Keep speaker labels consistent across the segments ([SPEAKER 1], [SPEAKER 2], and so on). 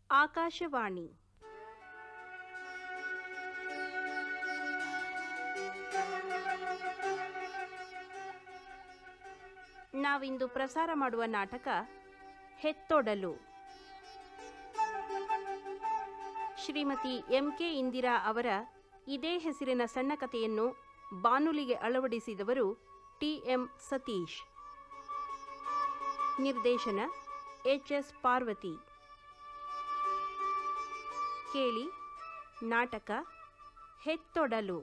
[SPEAKER 1] ಆಕಾಶವಾಣಿ ನಾವಿಂದು ಪ್ರಸಾರ ಮಾಡುವ ನಾಟಕ ಹೆತ್ತೊಡಲು ಶ್ರೀಮತಿ ಎಂ ಕೆ ಇಂದಿರಾ ಅವರ ಇದೇ ಹೆಸರಿನ ಸಣ್ಣ ಕಥೆಯನ್ನು ಬಾನುಲಿಗೆ ಅಳವಡಿಸಿದವರು ಟಿ ಎಂ ಸತೀಶ್ ನಿರ್ದೇಶನ ಎಚ್ ಎಸ್ ಪಾರ್ವತಿ ಕೇಳಿ ನಾಟಕ ಹೆತ್ತೊಡಲು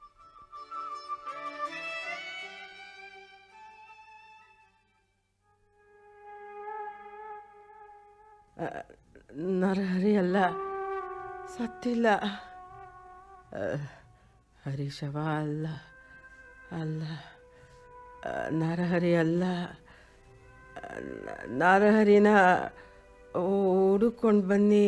[SPEAKER 2] ನರಹರಿ ಅಲ್ಲ ಸತ್ತಿಲ್ಲ ಆ, ಹರಿಶವ ಅಲ್ಲ ಅಲ್ಲ ಆ, ನರಹರಿ ಅಲ್ಲ ಆ, ನ- ನರಹರಿನ ಹುಡುಕೊಂಡು ಬನ್ನಿ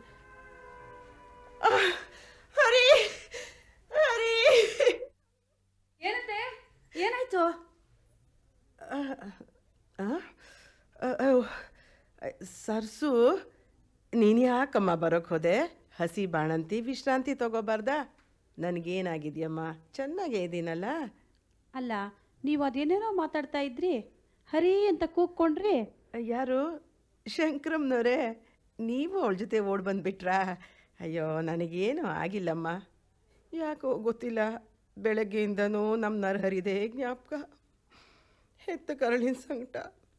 [SPEAKER 2] ಆ, ಹರಿ ಹರಿ
[SPEAKER 3] ಏನಂತೆ ಏನಾಯ್ತು
[SPEAKER 2] ಆ, ಆ, ಅವ್, ಸರ್ಸು ನೀನು ಯಾಕಮ್ಮ ಬರೋಕ್ಕೆ ಹೋದೆ ಹಸಿ ಬಾಣಂತಿ ವಿಶ್ರಾಂತಿ ತಗೋಬಾರ್ದ ನನಗೇನಾಗಿದೆಯಮ್ಮ ಚೆನ್ನಾಗೇ ಇದ್ದೀನಲ್ಲ
[SPEAKER 3] ಅಲ್ಲ ನೀವು ಅದೇನೇನೋ ಮಾತಾಡ್ತಾ ಇದ್ರಿ ಹರಿ ಅಂತ ಕೂಗ್ಕೊಂಡ್ರಿ
[SPEAKER 2] ಯಾರು ಶಂಕರಮ್ನವರೇ ನೀವು ಅವಳ ಜೊತೆ ಓಡ್ ಬಂದುಬಿಟ್ರಾ ಅಯ್ಯೋ ನನಗೇನು ಆಗಿಲ್ಲಮ್ಮ ಯಾಕೋ ಗೊತ್ತಿಲ್ಲ ಬೆಳಗ್ಗೆಯಿಂದನೂ ನಮ್ಮ ನರಹರಿದೆ ಜ್ಞಾಪಕ ಹೆತ್ತ ಕರಳಿನ ಸಂಕಟ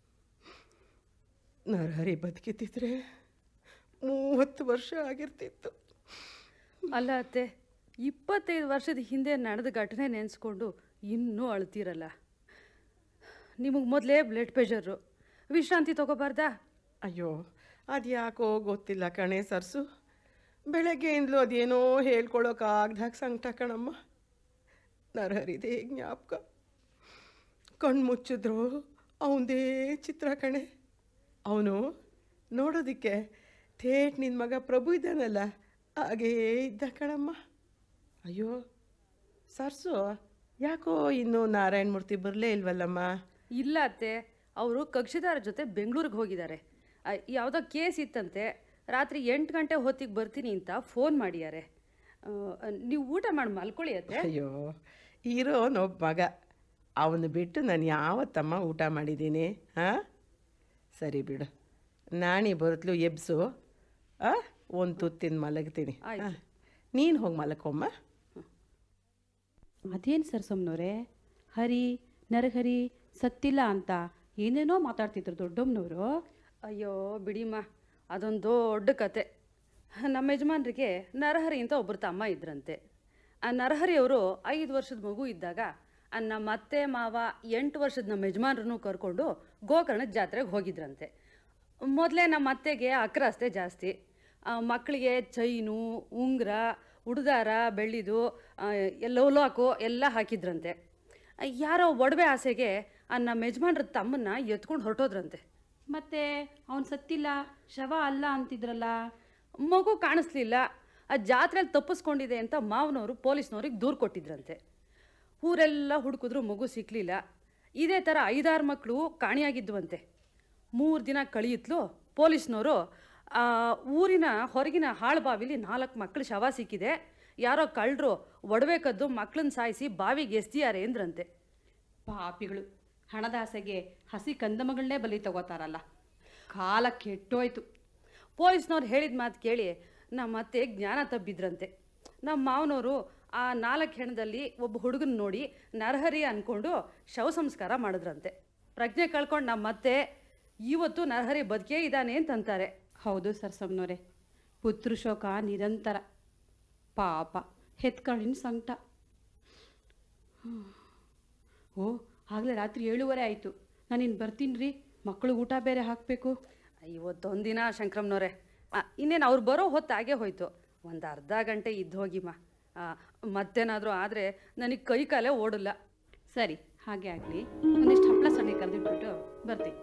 [SPEAKER 2] ನರಹರಿ ಬದುಕಿದ್ದಿದ್ರೆ ಮೂವತ್ತು ವರ್ಷ ಆಗಿರ್ತಿತ್ತು
[SPEAKER 4] ಅಲ್ಲ ಅತ್ತೆ ಇಪ್ಪತ್ತೈದು ವರ್ಷದ ಹಿಂದೆ ನಡೆದ ಘಟನೆ ನೆನೆಸ್ಕೊಂಡು ಇನ್ನೂ ಅಳ್ತೀರಲ್ಲ ನಿಮಗೆ ಮೊದಲೇ ಬ್ಲಡ್ ಪ್ರೆಷರು ವಿಶ್ರಾಂತಿ ತಗೋಬಾರ್ದಾ
[SPEAKER 2] ಅಯ್ಯೋ ಅದು ಯಾಕೋ ಗೊತ್ತಿಲ್ಲ ಕಣೆ ಸರ್ಸು ಬೆಳಗ್ಗೆಯಿಂದಲೂ ಅದೇನೋ ಹೇಳ್ಕೊಳೋಕ್ಕಾಗ್ದಾಗ ಸಂಕಟ ಕಣಮ್ಮ ನರಹರಿದೆ ಜ್ಞಾಪಕ ಕಣ್ಣು ಮುಚ್ಚಿದ್ರು ಅವನದೇ ಚಿತ್ರ ಕಣೆ ಅವನು ನೋಡೋದಕ್ಕೆ ಥೇಟ್ ನಿನ್ನ ಮಗ ಪ್ರಭು ಇದ್ದಾನಲ್ಲ ಹಾಗೇ ಇದ್ದ ಕಣಮ್ಮ ಅಯ್ಯೋ ಸರ್ಸು ಯಾಕೋ ಇನ್ನೂ ನಾರಾಯಣ ಮೂರ್ತಿ ಬರಲೇ ಇಲ್ವಲ್ಲಮ್ಮ
[SPEAKER 4] ಇಲ್ಲ ಅತ್ತೆ ಅವರು ಕಕ್ಷಿದಾರ ಜೊತೆ ಬೆಂಗಳೂರಿಗೆ ಹೋಗಿದ್ದಾರೆ ಆ, ಯಾವುದೋ ಕೇಸ್ ಇತ್ತಂತೆ ರಾತ್ರಿ ಎಂಟು ಗಂಟೆ ಹೊತ್ತಿಗೆ ಬರ್ತೀನಿ ಅಂತ ಫೋನ್ ಮಾಡಿದ್ದಾರೆ ಆ, ನೀವು ಊಟ ಮಾಡಿ ಮಲ್ಕೊಳ್ಳಿ ಅತ್ತೆ
[SPEAKER 2] ಅಯ್ಯೋ ಇರೋನೊಬ್ಬ ಮಗ ಅವನು ಬಿಟ್ಟು ನಾನು ಯಾವತ್ತಮ್ಮ ಊಟ ಮಾಡಿದ್ದೀನಿ ಹಾಂ ಸರಿ ಬಿಡು ನಾಣಿ ಬರುತ್ತಲು ಎಬ್ಸು ಆ ಒಂದು ತುತ್ತಿನ ಮಲಗ್ತೀನಿ
[SPEAKER 4] ಆಯ್ತು.
[SPEAKER 2] ನೀನು ಹೋಗಿ ಮಲಕೊಮ್ಮ
[SPEAKER 3] ಅದೇನು ಸರ್ ಸೊಮ್ನವ್ರೆ ಹರಿ ನರಹರಿ ಸತ್ತಿಲ್ಲ ಅಂತ ಏನೇನೋ ಮಾತಾಡ್ತಿದ್ರು ದೊಡ್ಡಮ್ಮನವರು
[SPEAKER 4] ಅಯ್ಯೋ ಬಿಡಿಮ್ಮ ಅದೊಂದು ದೊಡ್ಡ ಕತೆ ನಮ್ಮ ಯಜಮಾನ್ರಿಗೆ ನರಹರಿ ಅಂತ ಒಬ್ಬರು ತಮ್ಮ ಇದ್ರಂತೆ ಆ ನರಹರಿಯವರು ಐದು ವರ್ಷದ ಮಗು ಇದ್ದಾಗ ಆ ನಮ್ಮ ಅತ್ತೆ ಮಾವ ಎಂಟು ವರ್ಷದ ನಮ್ಮ ಯಜಮಾನ್ರನ್ನು ಕರ್ಕೊಂಡು ಗೋಕರ್ಣದ ಜಾತ್ರೆಗೆ ಹೋಗಿದ್ರಂತೆ ಮೊದಲೇ ನಮ್ಮ ಅತ್ತೆಗೆ ಅಕ್ರಾಸ್ತೆ ಜಾಸ್ತಿ ಆ, ಮಕ್ಕಳಿಗೆ ಚೈನು ಉಂಗುರ ಉಡ್ದಾರ ಬೆಳ್ಳಿದು ಲೋಲಾಕು ಎಲ್ಲ ಹಾಕಿದ್ರಂತೆ ಆ, ಯಾರೋ ಒಡವೆ ಆಸೆಗೆ ಆ ನಮ್ಮ ಯಜಮಾನ್ರ ತಮ್ಮನ್ನ ಎತ್ಕೊಂಡು ಹೊರಟೋದ್ರಂತೆ
[SPEAKER 3] ಮತ್ತೆ ಅವನು ಸತ್ತಿಲ್ಲ ಶವ ಅಲ್ಲ ಅಂತಿದ್ರಲ್ಲ
[SPEAKER 4] ಮಗು ಕಾಣಿಸ್ಲಿಲ್ಲ ಆ ಜಾತ್ರೆಯಲ್ಲಿ ತಪ್ಪಿಸ್ಕೊಂಡಿದೆ ಅಂತ ಮಾವನವರು ಪೊಲೀಸ್ನವ್ರಿಗೆ ದೂರು ಕೊಟ್ಟಿದ್ರಂತೆ ಊರೆಲ್ಲ ಹುಡುಕಿದ್ರು ಮಗು ಸಿಕ್ಕಲಿಲ್ಲ ಇದೇ ಥರ ಐದಾರು ಮಕ್ಕಳು ಕಾಣಿಯಾಗಿದ್ವಂತೆ ಮೂರು ದಿನ ಕಳೆಯಿತ್ಲು ಪೊಲೀಸ್ನವರು ಆ, ಊರಿನ ಹೊರಗಿನ ಹಾಳ್ಬಾವಿಲಿ ನಾಲ್ಕು ಮಕ್ಕಳು ಶವ ಸಿಕ್ಕಿದೆ ಯಾರೋ ಕಳ್ಳರು ಒಡವೆ ಕದ್ದು ಮಕ್ಕಳನ್ನ ಸಾಯಿಸಿ ಬಾವಿಗೆ ಎಸ್ತಿಯಾರೆ ಎಂದ್ರಂತೆ
[SPEAKER 3] ಪಾಪಿಗಳು ಹಣದಾಸೆಗೆ ಹಸಿ ಕಂದಮಗಳನ್ನೇ ಬಲಿ ತಗೋತಾರಲ್ಲ ಕಾಲ ಕೆಟ್ಟೋಯ್ತು
[SPEAKER 4] ಪೊಲೀಸ್ನವ್ರು ಹೇಳಿದ ಮಾತು ಕೇಳಿ ನಮ್ಮ ಅತ್ತೆ ಜ್ಞಾನ ತಬ್ಬಿದ್ರಂತೆ ನಮ್ಮ ಮಾವನವರು ಆ ನಾಲ್ಕು ಹೆಣದಲ್ಲಿ ಒಬ್ಬ ಹುಡುಗನ ನೋಡಿ ನರಹರಿ ಅಂದ್ಕೊಂಡು ಶವ ಸಂಸ್ಕಾರ ಮಾಡಿದ್ರಂತೆ ಪ್ರಜ್ಞೆ ಕಳ್ಕೊಂಡು ನಮ್ಮ ಅತ್ತೆ ಇವತ್ತು ನರಹರಿ ಬದುಕೇ ಇದ್ದಾನೆ ಅಂತಂತಾರೆ
[SPEAKER 3] ಹೌದು ಸರ್ಸಮ್ನವ್ರೆ ಪುತ್ರ ಶೋಕ ನಿರಂತರ ಪಾಪ ಹೆತ್ಕಳಿನ ಸಂಕಟ ಹ್ಮ್. ಓ ಆಗಲೇ ರಾತ್ರಿ ಏಳುವರೆ ಆಯಿತು ನಾನು ಇನ್ನು ಬರ್ತೀನಿ ರೀ ಮಕ್ಕಳು ಊಟ ಬೇರೆ ಹಾಕಬೇಕು
[SPEAKER 4] ಇವತ್ತೊಂದಿನ ಶಂಕ್ರಮ್ನವ್ರೆ ಇನ್ನೇನು ಅವ್ರು ಬರೋ ಹೊತ್ತು ಆಗೇ ಹೋಯ್ತು ಒಂದು ಅರ್ಧ ಗಂಟೆ ಇದ್ದು ಹೋಗಿಮ್ಮ ಆ, ಮತ್ತೇನಾದರೂ ಆದರೆ ನನಗೆ ಕೈ ಕಾಲೇ ಓಡಲ್ಲ
[SPEAKER 3] ಸರಿ ಹಾಗೆ ಆಗಲಿ ಒಂದಿಷ್ಟು ಹಪ್ಪಳ ಸಣ್ಣ ಕರೆದಿಟ್ಬಿಟ್ಟು ಬರ್ತೀನಿ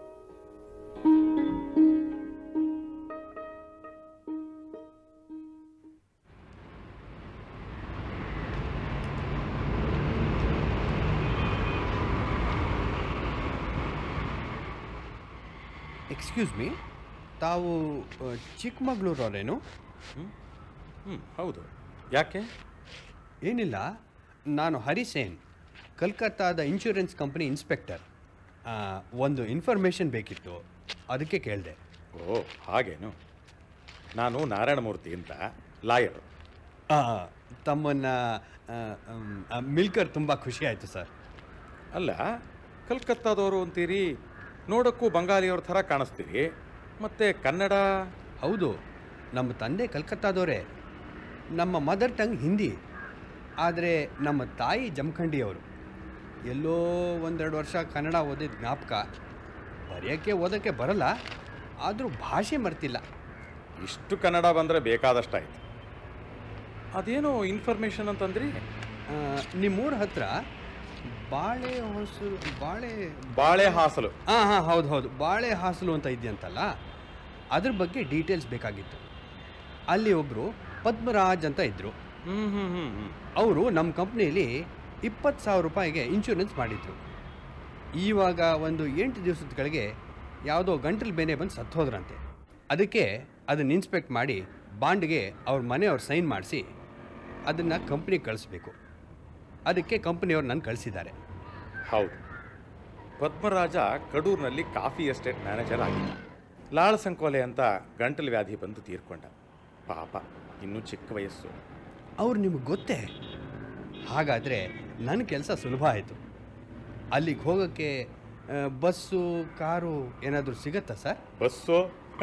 [SPEAKER 5] ಎಕ್ಸ್ಕ್ಯೂಸ್ ಮೀ ತಾವು ಆ, ಚಿಕ್ಕಮಗಳೂರವರೇನು
[SPEAKER 6] ಹ್ಞೂ ಹೌದು ಯಾಕೆ
[SPEAKER 5] ಏನಿಲ್ಲ ನಾನು ಹರಿಸೇನ್ ಕಲ್ಕತ್ತಾದ ಇನ್ಶೂರೆನ್ಸ್ ಕಂಪನಿ ಇನ್ಸ್ಪೆಕ್ಟರ್ ಆ, ಒಂದು ಇನ್ಫಾರ್ಮೇಷನ್ ಬೇಕಿತ್ತು ಅದಕ್ಕೆ ಕೇಳಿದೆ
[SPEAKER 6] ಓ ಹಾಗೇನು ನಾನು ನಾರಾಯಣಮೂರ್ತಿ ಅಂತ ಲಾಯರು
[SPEAKER 5] ತಮ್ಮನ್ನು ಮಿಲ್ಕರ್ ತುಂಬ ಖುಷಿ ಆಯಿತು ಸರ್
[SPEAKER 6] ಅಲ್ಲ ಕಲ್ಕತ್ತಾದವರು ಅಂತೀರಿ ನೋಡೋಕ್ಕೂ ಬಂಗಾಲಿಯವ್ರ ಥರ ಕಾಣಿಸ್ತೀರಿ ಮತ್ತು ಕನ್ನಡ
[SPEAKER 5] ಹೌದು ನಮ್ಮ ತಂದೆ ಕಲ್ಕತ್ತಾದವರೇ ನಮ್ಮ ಮದರ್ ಟಂಗ್ ಹಿಂದಿ ಆದರೆ ನಮ್ಮ ತಾಯಿ ಜಮಖಂಡಿಯವರು ಎಲ್ಲೋ ಒಂದೆರಡು ವರ್ಷ ಕನ್ನಡ ಓದಿದ ಜ್ಞಾಪಕ ಬರೆಯೋಕ್ಕೆ ಓದೋಕ್ಕೆ ಬರಲ್ಲ ಆದರೂ ಭಾಷೆ ಮರ್ತಿಲ್ಲ
[SPEAKER 6] ಇಷ್ಟು ಕನ್ನಡ ಬಂದರೆ ಬೇಕಾದಷ್ಟಾಯ್ತು ಅದೇನೋ ಇನ್ಫಾರ್ಮೇಷನ್ ಅಂತಂದ್ರಿ
[SPEAKER 5] ಆ, ನಿಮ್ಮೂರ ಹತ್ರ ಬಾಳೆ ಹೊಸಲು ಬಾಳೆ
[SPEAKER 6] ಬಾಳೆ ಹಾಸಲು
[SPEAKER 5] ಹಾಂ ಹಾಂ ಹೌದು ಹೌದು ಬಾಳೆ ಹಾಸಲು ಅಂತ ಇದೆಯಂತಲ್ಲ ಅದ್ರ ಬಗ್ಗೆ ಡೀಟೇಲ್ಸ್ ಬೇಕಾಗಿತ್ತು ಅಲ್ಲಿ ಒಬ್ಬರು ಪದ್ಮರಾಜ್ ಅಂತ ಇದ್ದರು
[SPEAKER 6] ಹ್ಞೂ ಹ್ಞೂ ಹ್ಞೂ ಹ್ಞೂ
[SPEAKER 5] ಅವರು ನಮ್ಮ ಕಂಪ್ನಿಯಲ್ಲಿ ಇಪ್ಪತ್ತು ಸಾವಿರ ರೂಪಾಯಿಗೆ ಇನ್ಶೂರೆನ್ಸ್ ಮಾಡಿದ್ರು ಇವಾಗ ಒಂದು ಎಂಟು ದಿವಸದ ಕೆಳಗೆ ಯಾವುದೋ ಗಂಟಲು ಬೇನೆ ಬಂದು ಸತ್ತು ಹೋದ್ರಂತೆ ಅದಕ್ಕೆ ಅದನ್ನು ಇನ್ಸ್ಪೆಕ್ಟ್ ಮಾಡಿ ಬಾಂಡ್ಗೆ ಅವ್ರ ಮನೆಯವ್ರು ಸೈನ್ ಮಾಡಿಸಿ ಅದನ್ನು ಕಂಪ್ನಿಗೆ ಕಳಿಸ್ಬೇಕು ಅದಕ್ಕೆ ಕಂಪ್ನಿಯವ್ರು ನನ್ನ ಕಳಿಸಿದ್ದಾರೆ
[SPEAKER 6] ಹೌದು ಪದ್ಮರಾಜ ಕಡೂರಿನಲ್ಲಿ ಕಾಫಿ ಎಸ್ಟೇಟ್ ಮ್ಯಾನೇಜರ್ ಆಗಿದ್ದ ಲಾಳ ಸಂಕೋಲೆ ಅಂತ ಗಂಟಲು ವ್ಯಾಧಿ ಬಂದು ತೀರ್ಕೊಂಡ ಪಾಪ ಇನ್ನೂ ಚಿಕ್ಕ ವಯಸ್ಸು
[SPEAKER 5] ಅವ್ರು ನಿಮಗೆ ಗೊತ್ತೇ ಹಾಗಾದರೆ ನನ್ನ ಕೆಲಸ ಸುಲಭ ಆಯಿತು ಅಲ್ಲಿಗೆ ಹೋಗೋಕ್ಕೆ ಆ, ಬಸ್ಸು ಕಾರು ಏನಾದರೂ ಸಿಗತ್ತಾ ಸರ್
[SPEAKER 6] ಬಸ್ಸು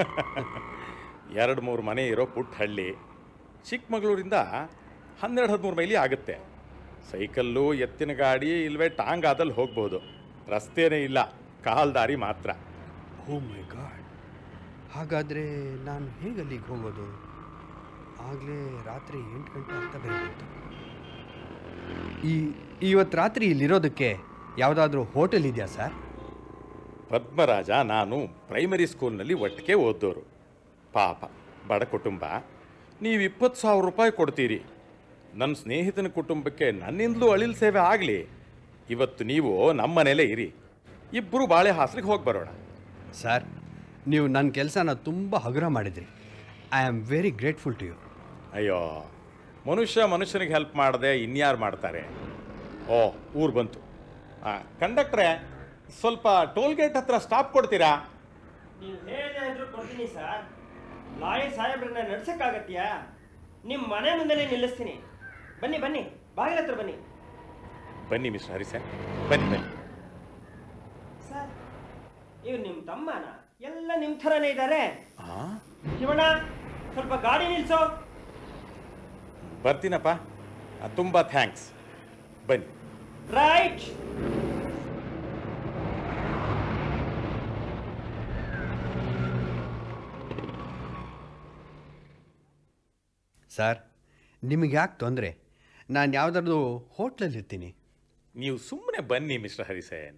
[SPEAKER 6] ಎರಡು ಮೂರು ಮನೆ ಇರೋ ಪುಟ್ಟ ಹಳ್ಳಿ ಚಿಕ್ಕಮಗಳೂರಿಂದ ಹನ್ನೆರಡು ಹದಿಮೂರು ಮೈಲಿ ಆಗುತ್ತೆ ಸೈಕಲ್ಲು ಎತ್ತಿನ ಗಾಡಿ ಇಲ್ವೇ ಟಾಂಗ್ ಆದಲ್ಲಿ ಹೋಗ್ಬೋದು ರಸ್ತೆನೇ ಇಲ್ಲ ಕಾಲ್ ದಾರಿ ಮಾತ್ರ
[SPEAKER 5] ಓ ಮೈ ಗಾಡ್ ಹಾಗಾದರೆ ನಾನು ಹೇಗೆ ಅಲ್ಲಿಗೆ ಹೋಗೋದು ಆಗಲೇ ರಾತ್ರಿ ಎಂಟು ಗಂಟೆ ಅಂತ ಬೇರೆ ಬಂತು ಈ ಇವತ್ತು ರಾತ್ರಿ ಇಲ್ಲಿರೋದಕ್ಕೆ ಯಾವುದಾದ್ರೂ ಹೋಟೆಲ್ ಇದೆಯಾ ಸರ್
[SPEAKER 6] ಪದ್ಮರಾಜ ನಾನು ಪ್ರೈಮರಿ ಸ್ಕೂಲ್ನಲ್ಲಿ ಒಟ್ಟಿಗೆ ಓದೋರು ಪಾಪ ಬಡ ಕುಟುಂಬ ನೀವು ಇಪ್ಪತ್ತು ಸಾವಿರ ರೂಪಾಯಿ ಕೊಡ್ತೀರಿ ನನ್ನ ಸ್ನೇಹಿತನ ಕುಟುಂಬಕ್ಕೆ ನನ್ನಿಂದಲೂ ಅಳಿಲ್ ಸೇವೆ ಆಗಲಿ ಇವತ್ತು ನೀವು ನಮ್ಮ ಮನೇಲೇ ಇರಿ ಇಬ್ಬರು ಬಾಳೆ ಹಾಸ್ರಿಗೆ ಹೋಗಿ ಬರೋಣ
[SPEAKER 5] ಸರ್ ನೀವು ನನ್ನ ಕೆಲಸನ ತುಂಬ ಹಗುರ ಮಾಡಿದ್ರಿ I am very grateful to you
[SPEAKER 6] ಅಯ್ಯೋ ಮನುಷ್ಯ ಮನುಷ್ಯನಿಗೆ ಹೆಲ್ಪ್ ಮಾಡದೆ ಇನ್ಯಾರು ಮಾಡ್ತಾರೆ ಓ ಊರು ಬಂತು ಹಾಂ ಕಂಡಕ್ಟ್ರೆ ಸ್ವಲ್ಪ ಟೋಲ್ ಗೇಟ್ ಹತ್ರ ಸ್ಟಾಪ್ ಕೊಡ್ತೀರಾ
[SPEAKER 7] ನೀವು ಹೇಳದೇ ಇದ್ರು ಕೊಡ್ತೀನಿ ಸರ್ ಲಾಯರ್ ಸಾಹೇಬ್ರನ್ನ ನಡ್ಸಕ್ಕಾಗತ್ತೀಯಾ ನಿಮ್ಮ ಮನೆ ಮುಂದೆನೇ ನಿಲ್ಲಿಸ್ತೀನಿ ಬನ್ನಿ ಬನ್ನಿ ಬಾಗಿಲ ಹತ್ರ ಬನ್ನಿ
[SPEAKER 6] ಬನ್ನಿ ಮಿಸ್ಟರ್ ಹರಿಸನ್ ಬನ್ನಿ ಬನ್ನಿ
[SPEAKER 7] ಸರ್ ಇವ್ರು ನಿಮ್ಮ ತಮ್ಮನ ಎಲ್ಲ ನಿಮ್ಮ ಥರನೇ ಇದ್ದಾರೆ
[SPEAKER 6] ಹಾಂ
[SPEAKER 7] ಶಿವಣ್ಣ ಸ್ವಲ್ಪ ಗಾಡಿ ನಿಲ್ಸೋ
[SPEAKER 6] ಬರ್ತೀನಪ್ಪ ತುಂಬ ಥ್ಯಾಂಕ್ಸ್ ಬನ್ನಿ
[SPEAKER 7] ರೈಟ್
[SPEAKER 5] ಸರ್ ನಿಮಗೆ ಯಾಕೆ ತೊಂದರೆ ನಾನು ಯಾವುದಾದ್ರು ಹೋಟ್ಲಲ್ಲಿರ್ತೀನಿ
[SPEAKER 6] ನೀವು ಸುಮ್ಮನೆ ಬನ್ನಿ ಮಿಸ್ಟರ್ ಹರಿಸೇನ್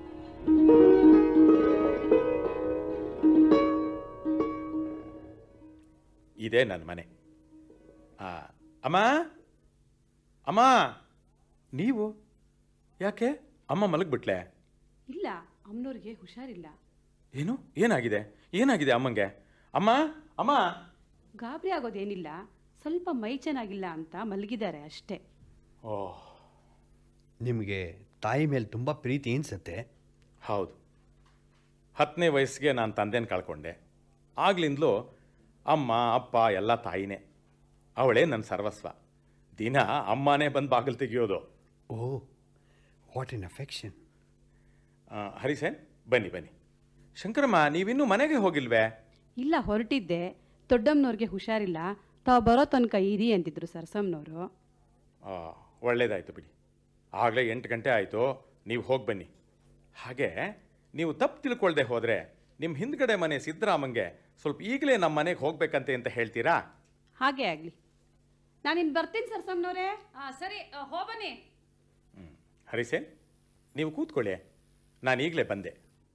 [SPEAKER 6] ಇದೇ ನನ್ನ ಮನೆ ಆ, ಅಮ್ಮ ಅಮ್ಮ ನೀವು ಯಾಕೆ ಅಮ್ಮ ಮಲಗ್ಬಿಟ್ಲೆ
[SPEAKER 3] ಇಲ್ಲ ಅಮ್ಮನವ್ರಿಗೆ ಹುಷಾರಿಲ್ಲ
[SPEAKER 6] ಏನು ಏನಾಗಿದೆ ಏನಾಗಿದೆ ಅಮ್ಮಂಗೆ ಅಮ್ಮ ಅಮ್ಮ
[SPEAKER 3] ಗಾಬರಿ ಆಗೋದೇನಿಲ್ಲ ಸ್ವಲ್ಪ ಮೈ ಚೆನ್ನಾಗಿಲ್ಲ ಅಂತ ಮಲಗಿದ್ದಾರೆ ಅಷ್ಟೇ
[SPEAKER 6] ಓಹ್
[SPEAKER 5] ನಿಮಗೆ ತಾಯಿ ಮೇಲೆ ತುಂಬ ಪ್ರೀತಿ ಅನಿಸುತ್ತೆ
[SPEAKER 6] ಹೌದು ಹತ್ತನೇ ವಯಸ್ಸಿಗೆ ನಾನು ತಂದೆನ ಕಳ್ಕೊಂಡೆ ಆಗ್ಲಿಂದಲೂ ಅಮ್ಮ ಅಪ್ಪ ಎಲ್ಲ ತಾಯಿನೇ ಅವಳೇ ನನ್ನ ಸರ್ವಸ್ವ ದಿನ ಅಮ್ಮನೇ ಬಂದು ಬಾಗಿಲು ತೆಗಿಯೋದು
[SPEAKER 5] ಓ ವಾಟ್ ಇನ್ ಅಫೆಕ್ಷನ್
[SPEAKER 6] ಆ, ಹರಿಸೇನ್ ಬನ್ನಿ ಬನ್ನಿ ಶಂಕರಮ್ಮ ನೀವಿನ್ನೂ ಮನೆಗೆ ಹೋಗಿಲ್ವೇ
[SPEAKER 3] ಇಲ್ಲ ಹೊರಟಿದ್ದೆ ದೊಡ್ಡಮ್ಮನವ್ರಿಗೆ ಹುಷಾರಿಲ್ಲ ತಾವು ಬರೋ ತನಕ ಇರಿ ಅಂತಿದ್ರು ಸರ್ಸಮ್ನವರು
[SPEAKER 6] ಆ, ಒಳ್ಳೇದಾಯ್ತು ಬಿಡಿ ಆಗಲೇ ಎಂಟು ಗಂಟೆ ಆಯಿತು ನೀವು ಹೋಗಿ ಬನ್ನಿ ಹಾಗೆ ನೀವು ತಪ್ಪು ತಿಳ್ಕೊಳ್ದೆ ಹೋದರೆ ನಿಮ್ಮ ಹಿಂದ್ಗಡೆ ಮನೆ ಸಿದ್ದರಾಮಂಗೆ ಸ್ವಲ್ಪ ಈಗಲೇ ನಮ್ಮ ಮನೆಗೆ ಹೋಗ್ಬೇಕಂತೆ ಅಂತ ಹೇಳ್ತೀರಾ
[SPEAKER 3] ಹಾಗೆ ಆಗಲಿ ನಾನಿನ್ನು ಬರ್ತೀನಿ ಸರ್ಸಮ್ನವರೇ
[SPEAKER 4] ಹಾಂ ಸರಿ ಹೋಗ್ಬನ್ನಿ
[SPEAKER 6] ಹರಿಸೇನ್ ನೀವು ಕೂತ್ಕೊಳ್ಳಿ ನಾನು ಈಗಲೇ ಬಂದೆ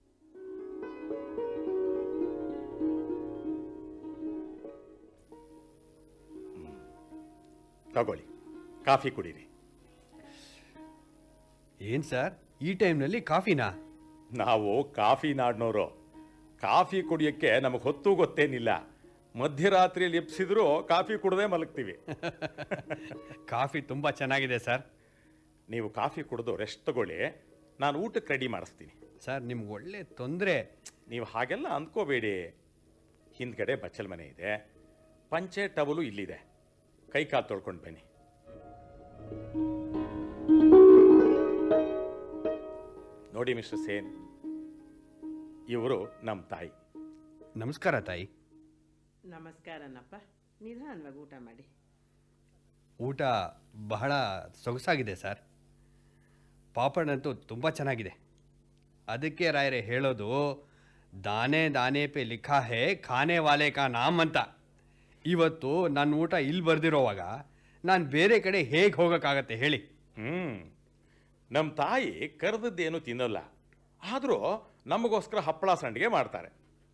[SPEAKER 6] ಹ್ಮ್. ತಗೊಳ್ಳಿ ಕಾಫಿ ಕುಡೀರಿ
[SPEAKER 5] ಏನು ಸರ್ ಈ ಟೈಮ್ನಲ್ಲಿ ಕಾಫಿನಾ
[SPEAKER 6] ನಾವು ಕಾಫಿ ನಾಡ್ನೋರು ಕಾಫಿ ಕುಡಿಯೋಕ್ಕೆ ನಮಗೆ ಹೊತ್ತು ಗೊತ್ತೇನಿಲ್ಲ ಮಧ್ಯರಾತ್ರಿಯಲ್ಲಿ ಎಬ್ಸಿದ್ರು ಕಾಫಿ ಕುಡದೆ ಮಲಗ್ತೀವಿ
[SPEAKER 5] ಕಾಫಿ ತುಂಬ ಚೆನ್ನಾಗಿದೆ ಸರ್
[SPEAKER 6] ನೀವು ಕಾಫಿ ಕುಡಿದು ರೆಸ್ಟ್ ತಗೊಳ್ಳಿ ನಾನು ಊಟಕ್ಕೆ ರೆಡಿ ಮಾಡಿಸ್ತೀನಿ
[SPEAKER 5] ಸರ್ ನಿಮ್ಗೆ ಒಳ್ಳೆ ತೊಂದರೆ
[SPEAKER 6] ನೀವು ಹಾಗೆಲ್ಲ ಅಂದ್ಕೋಬೇಡಿ ಹಿಂದ್ಗಡೆ ಬಚ್ಚಲ್ ಮನೆ ಇದೆ ಪಂಚೆ ಟವಲು ಇಲ್ಲಿದೆ ಕೈ ಕಾಲು ತೊಳ್ಕೊಂಡು ಬನ್ನಿ ನೋಡಿ ಮಿಸ್ಟರ್ ಸೇನ್ ಇವರು ನಮ್ಮ ತಾಯಿ
[SPEAKER 5] ನಮಸ್ಕಾರ ತಾಯಿ
[SPEAKER 2] ನಮಸ್ಕಾರನಪ್ಪ ನಿಧಾನವಾಗಿ ಊಟ ಮಾಡಿ
[SPEAKER 5] ಊಟ ಬಹಳ ಸೊಗಸಾಗಿದೆ ಸರ್ ಪಾಪಡ್ ಅಂತೂ ತುಂಬ ಚೆನ್ನಾಗಿದೆ ಅದಕ್ಕೆ ರಾಯರೇ ಹೇಳೋದು ದಾನೆ ದಾನೆ ಪೆ ಲಿಖಾ ಹೇ ಖಾನೆ ವಾಲೆ ಕಾ ನಾಮ್ ಅಂತ ಇವತ್ತು ನನ್ನ ಊಟ ಇಲ್ಲಿ ಬರ್ದಿರೋವಾಗ ನಾನು ಬೇರೆ ಕಡೆ ಹೇಗೆ ಹೋಗೋಕ್ಕಾಗತ್ತೆ ಹೇಳಿ
[SPEAKER 6] ಹ್ಮ್ ನಮ್ಮ ತಾಯಿ ಕರೆದದ್ದೇನು ತಿನ್ನಲ್ಲ ಆದರೂ ನಮಗೋಸ್ಕರ ಹಪ್ಪಳ ಸಂಡಿಗೆ ಮಾಡ್ತಾರೆ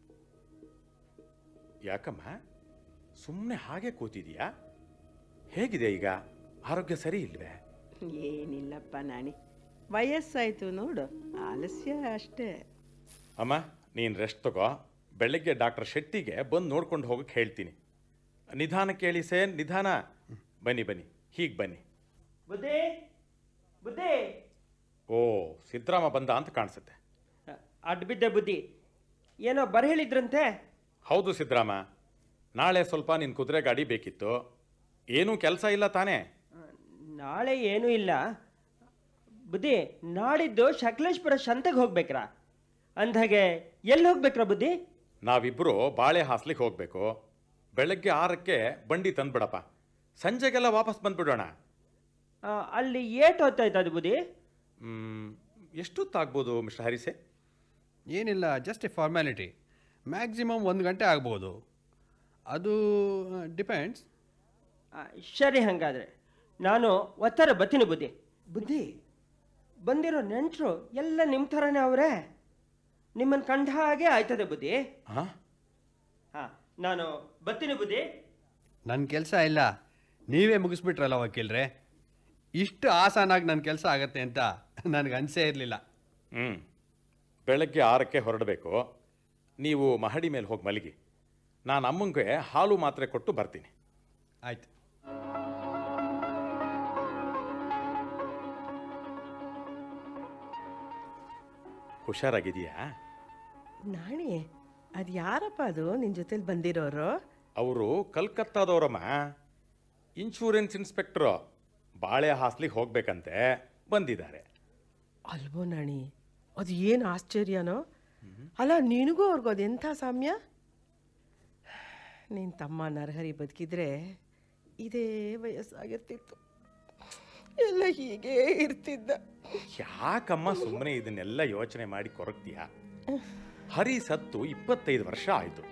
[SPEAKER 6] ಯಾಕಮ್ಮ ಸುಮ್ಮನೆ ಹಾಗೆ ಕೂತಿದೀಯಾ ಹೇಗಿದೆ ಈಗ ಆರೋಗ್ಯ ಸರಿ ಇಲ್ವೇ
[SPEAKER 2] ಏನಿಲ್ಲಪ್ಪ ನಾಣಿ ವಯಸ್ಸಾಯ್ತು ನೋಡು ಆಲಸ್ಯ ಅಷ್ಟೇ
[SPEAKER 6] ಅಮ್ಮ ನೀನು ರೆಸ್ಟ್ ತಗೋ ಬೆಳಗ್ಗೆ ಡಾಕ್ಟರ್ ಶೆಟ್ಟಿಗೆ ಬಂದು ನೋಡ್ಕೊಂಡು ಹೋಗಕ್ಕೆ ಹೇಳ್ತೀನಿ ನಿಧಾನ ಕೇಳಿ ಸೇನ್ ನಿಧಾನ ಬನ್ನಿ ಬನ್ನಿ ಹೀಗೆ ಬನ್ನಿ
[SPEAKER 7] ಬುದ್ಧಿ ಬುದ್ಧಿ
[SPEAKER 6] ಓ ಸಿದ್ದರಾಮ ಬಂದ ಅಂತ ಕಾಣಿಸುತ್ತೆ
[SPEAKER 7] ಅಡ್ಡ ಬಿದ್ದೆ ಬುದ್ಧಿ ಏನೋ ಬರ ಹೇಳಿದ್ರಂತೆ
[SPEAKER 6] ಹೌದು ಸಿದ್ದರಾಮ ನಾಳೆ ಸ್ವಲ್ಪ ನಿನ್ನ ಕುದುರೆ ಗಾಡಿ ಬೇಕಿತ್ತು ಏನೂ ಕೆಲಸ ಇಲ್ಲ ತಾನೇ
[SPEAKER 7] ನಾಳೆ ಏನೂ ಇಲ್ಲ ಬುದ್ಧಿ ನಾಡಿದ್ದು ಶಕಲೇಶ್ಪುರ ಸಂತೆಗೆ ಹೋಗ್ಬೇಕ್ರಾ ಅಂದ್ಹಾಗೆ ಎಲ್ಲಿ ಹೋಗ್ಬೇಕ್ರಾ ಬುದ್ಧಿ
[SPEAKER 6] ನಾವಿಬ್ಬರು ಬಾಳೆ ಹಾಸ್ಲಿಕ್ಕೆ ಹೋಗಬೇಕು ಬೆಳಗ್ಗೆ ಆರಕ್ಕೆ ಬಂಡಿ ತಂದ್ಬಿಡಪ್ಪ ಸಂಜೆಗೆಲ್ಲ ವಾಪಸ್ ಬಂದ್ಬಿಡೋಣ
[SPEAKER 7] ಆ, ಅಲ್ಲಿ ಏಟ್ ಹೊತ್ತಾಯ್ತದ ಬುದ್ಧಿ
[SPEAKER 6] ಮ್, ಎಷ್ಟೊತ್ತಾಗ್ಬೋದು ಮಿಸ್ಟರ್ ಹರಿಸೆ
[SPEAKER 5] ಏನಿಲ್ಲ ಜಸ್ಟ್ ಎ ಫಾರ್ಮ್ಯಾಲಿಟಿ ಮ್ಯಾಕ್ಸಿಮಮ್ ಒಂದು ಗಂಟೆ ಆಗ್ಬೋದು ಅದು ಡಿಪೆಂಡ್ಸ್
[SPEAKER 7] ಆ, ಸರಿ ಹಂಗಾದ್ರೆ ನಾನು ಒತ್ತರ ಬತ್ತೀನಿ ಬುದ್ಧಿ ಬುದ್ಧಿ ಬಂದಿರೋ ನೆಂಟರು ಎಲ್ಲ ನಿಮ್ಮ ಥರನೇ ಅವರೇ ನಿಮ್ಮನ್ನು ಕಂಡ ಹಾಗೆ ಆಯ್ತದೆ ಬುದ್ಧಿ
[SPEAKER 6] ಹಾಂ
[SPEAKER 7] ಹಾಂ ನಾನು ಬತ್ತೀನಿ ಬುದ್ಧಿ
[SPEAKER 5] ನನ್ನ ಕೆಲಸ ಇಲ್ಲ ನೀವೇ ಮುಗಿಸ್ಬಿಟ್ರಲ್ಲ ವಕೀಲ್ರೆ ಇಷ್ಟು ಆಸಾನಾಗಿ ನನ್ನ ಕೆಲಸ ಆಗತ್ತೆ ಅಂತ ನನಗೆ ಅನಿಸೇ ಇರಲಿಲ್ಲ
[SPEAKER 6] ಹ್ಞೂ ಬೆಳಗ್ಗೆ ಆರಕ್ಕೆ ಹೊರಡಬೇಕು ನೀವು ಮಹಡಿ ಮೇಲೆ ಹೋಗಿ ಮಲಗಿ ನಾನು ಅಮ್ಮಂಗೆ ಹಾಲು ಮಾತ್ರೆ ಕೊಟ್ಟು ಬರ್ತೀನಿ
[SPEAKER 5] ಆಯ್ತು
[SPEAKER 6] ಹುಷಾರಾಗಿದೆಯಾ
[SPEAKER 2] ನಾಣಿ ಅದು ಯಾರಪ್ಪ ಅದು ನಿನ್ನ ಜೊತೆಲಿ ಬಂದಿರೋರು
[SPEAKER 6] ಅವರು ಕಲ್ಕತ್ತಾದವರಮ್ಮ ಇನ್ಶೂರೆನ್ಸ್ ಇನ್ಸ್ಪೆಕ್ಟ್ರು ಬಾಳೆ ಹಾಸ್ಲಿಗೆ ಹೋಗ್ಬೇಕಂತೆ ಬಂದಿದ್ದಾರೆ
[SPEAKER 2] ಅಲ್ವೋ ನಾಣಿ ಅದು ಏನು ಆಶ್ಚರ್ಯನೋ ಅಲ್ಲ ನಿನಗೂ ಅವ್ರಿಗೂ ಅದು ಎಂಥ ಸಾಮ್ಯ ನಿನ್ನ ತಮ್ಮ ನರಹರಿ ಬದುಕಿದ್ರೆ ಇದೇ ವಯಸ್ಸಾಗಿರ್ತಿತ್ತು ಎಲ್ಲ ಹೀಗೇ ಇರ್ತಿದ್ದ
[SPEAKER 6] ಯಾಕಮ್ಮ ಸುಮ್ಮನೆ ಇದನ್ನೆಲ್ಲ ಯೋಚನೆ ಮಾಡಿ ಕೊರಗ್ತೀಯಾ ಹರಿ ಸತ್ತು ಇಪ್ಪತ್ತೈದು ವರ್ಷ ಆಯಿತು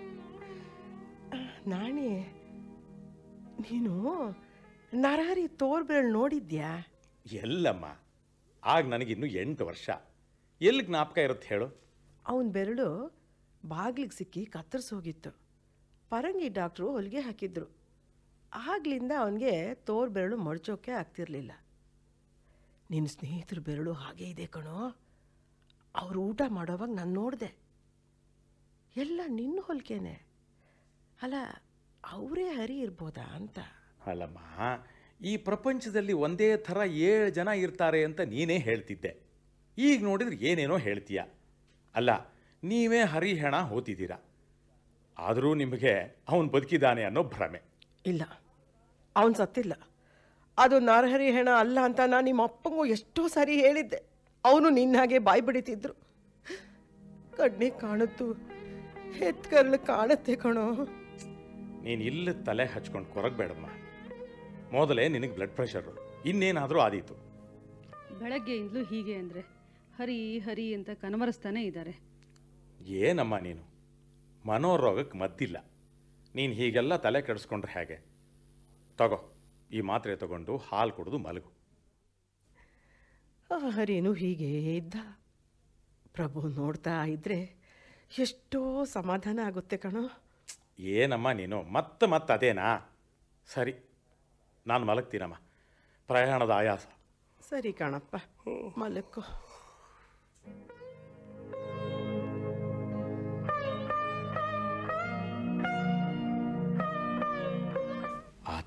[SPEAKER 2] ನಾಣಿ ನೀನು ನರಹರಿ ತೋರ್ಬೆರಳು ನೋಡಿದ್ಯಾ
[SPEAKER 6] ಎಲ್ಲಮ್ಮ ಆಗ ನನಗಿನ್ನು ಎಂಟು ವರ್ಷ ಎಲ್ಲಿ ಜ್ಞಾಪಕ ಇರುತ್ತೆ ಹೇಳು
[SPEAKER 2] ಅವನ ಬೆರಳು ಬಾಗ್ಲಿಗೆ ಸಿಕ್ಕಿ ಕತ್ತರಿಸೋಗಿತ್ತು ಪರಂಗಿ ಡಾಕ್ಟ್ರು ಹೊಲಿಗೆ ಹಾಕಿದ್ರು ಆಗ್ಲಿಂದ ಅವನಿಗೆ ತೋರ್ ಬೆರಳು ಮಡ್ಚೋಕೆ ಆಗ್ತಿರ್ಲಿಲ್ಲ ನಿನ್ನ ಸ್ನೇಹಿತರ ಬೆರಳು ಹಾಗೇ ಇದೆ ಕಣೋ ಅವ್ರು ಊಟ ಮಾಡೋವಾಗ ನಾನು ನೋಡಿದೆ ಎಲ್ಲ ನಿನ್ನ ಹೊಲಿಗೆನೆ ಅಲ್ಲ ಅವರೇ ಹರಿ ಇರ್ಬೋದಾ ಅಂತ
[SPEAKER 6] ಅಲ್ಲಮ್ಮ ಈ ಪ್ರಪಂಚದಲ್ಲಿ ಒಂದೇ ಥರ ಏಳು ಜನ ಇರ್ತಾರೆ ಅಂತ ನೀನೇ ಹೇಳ್ತಿದ್ದೆ ಈಗ ನೋಡಿದ್ರೆ ಏನೇನೋ ಹೇಳ್ತೀಯ ಅಲ್ಲ ನೀವೇ ಹರಿಹೆಣ ಹೋತಿದ್ದೀರ ಆದರೂ ನಿಮಗೆ ಅವನು ಬದುಕಿದ್ದಾನೆ ಅನ್ನೋ ಭ್ರಮೆ
[SPEAKER 2] ಇಲ್ಲ ಅವನು ಸತ್ತಿಲ್ಲ ಅದು ನರಹರಿ ಹೆಣ ಅಲ್ಲ ಅಂತ ನಾನು ನಿಮ್ಮ ಅಪ್ಪಂಗೂ ಎಷ್ಟೋ ಸಾರಿ ಹೇಳಿದ್ದೆ ಅವನು ನಿನ್ನ ಹಾಗೆ ಬಾಯಿ ಬಿಡಿತಿದ್ರು ಕಣ್ಣಿಗೆ ಕಾಣುತ್ತು ಹೆತ್ಕರ್ಲು ಕಾಣುತ್ತೆ ಕಣೋ
[SPEAKER 6] ನೀನು ಇಲ್ಲ ತಲೆ ಹಚ್ಕೊಂಡು ಕೊರಗಬೇಡಮ್ಮ ಮೊದಲೇ ನಿನಗೆ ಬ್ಲಡ್ ಪ್ರೆಷರು ಇನ್ನೇನಾದರೂ ಆದೀತು
[SPEAKER 4] ಬೆಳಗ್ಗೆಯಿಂದಲೂ ಹೀಗೆ ಅಂದರೆ ಹರಿ ಹರಿ ಅಂತ ಕನವರಿಸ್ತಾನೆ ಇದ್ದಾರೆ
[SPEAKER 6] ಏನಮ್ಮ ನೀನು ಮನೋರೋಗಕ್ಕೆ ಮದ್ದಿಲ್ಲ ನೀನು ಹೀಗೆಲ್ಲ ತಲೆ ಕೆಡಿಸ್ಕೊಂಡ್ರೆ ಹೇಗೆ ತಗೋ ಈ ಮಾತ್ರೆ ತಗೊಂಡು ಹಾಲು ಕುಡಿದು ಮಲಗು
[SPEAKER 2] ಆ ಹರಿನು ಹೀಗೆ ಇದ್ದ ಪ್ರಭು ನೋಡ್ತಾ ಇದ್ರೆ ಎಷ್ಟೋ ಸಮಾಧಾನ ಆಗುತ್ತೆ ಕಣೋ
[SPEAKER 6] ಏನಮ್ಮ ನೀನು ಮತ್ತೆ ಮತ್ತೆ ಅದೇನಾ ಸರಿ ನಾನು ಮಲಗ್ತೀನಮ್ಮ ಪ್ರಯಾಣದ ಆಯಾಸ
[SPEAKER 2] ಸರಿ ಕಣಪ್ಪ ಮಲಕ್ಕೋ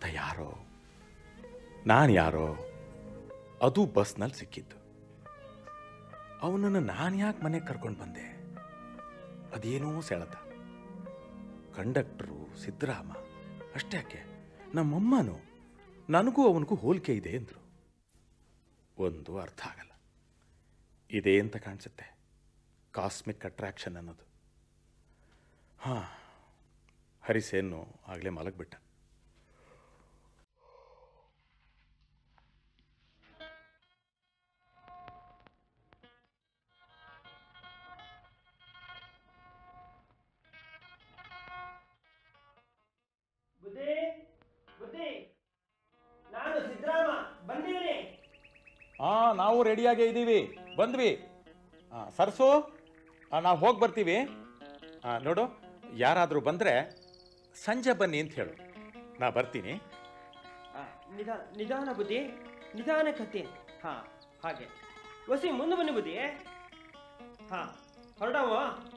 [SPEAKER 6] ಆತ ಯಾರೋ ನಾನು ಯಾರೋ ಅದು ಬಸ್ನಲ್ಲಿ ಸಿಕ್ಕಿದ್ದು ಅವನನ್ನು ನಾನು ಯಾಕೆ ಮನೆಗೆ ಕರ್ಕೊಂಡು ಬಂದೆ ಅದೇನೋ ಸೆಳೆತ ಕಂಡಕ್ಟ್ರು ಸಿದ್ದರಾಮ ಅಷ್ಟೇ ಯಾಕೆ ನಮ್ಮಮ್ಮನೂ ನನಗೂ ಅವನಿಗೂ ಹೋಲಿಕೆ ಇದೆ ಅಂದರು ಒಂದು ಅರ್ಥ ಆಗಲ್ಲ ಇದೆ ಅಂತ ಕಾಣಿಸುತ್ತೆ ಕಾಸ್ಮಿಕ್ ಅಟ್ರಾಕ್ಷನ್ ಅನ್ನೋದು ಹಾಂ ಹರಿಸೇನು ಆಗಲೇ ಮಲಗಿಬಿಟ್ಟ
[SPEAKER 7] ಬುದ್ಧಿ ಬುದ್ಧಿ ನಾನು ಸಿದ್ದರಾಮ ಬಂದಿದ್ದೀನಿ
[SPEAKER 6] ಹಾಂ ನಾವು ರೆಡಿಯಾಗೇ ಇದ್ದೀವಿ ಬಂದ್ವಿ ಹಾಂ ಸರ್ಸು ನಾವು ಹೋಗಿ ಬರ್ತೀವಿ ಹಾಂ ನೋಡು ಯಾರಾದರೂ ಬಂದರೆ ಸಂಜೆ ಬನ್ನಿ ಅಂತ ಹೇಳು ನಾ ಬರ್ತೀನಿ
[SPEAKER 7] ಆ, ನಿಧಾನ ನಿಧಾನ ಬುದ್ಧಿ ನಿಧಾನ ಕತ್ತಿ ಹಾ ಹಾಗೆ ವಸಿ ಮುಂದೆ ಬನ್ನಿ ಬುದ್ಧಿ ಹಾ ಹೊರಡವ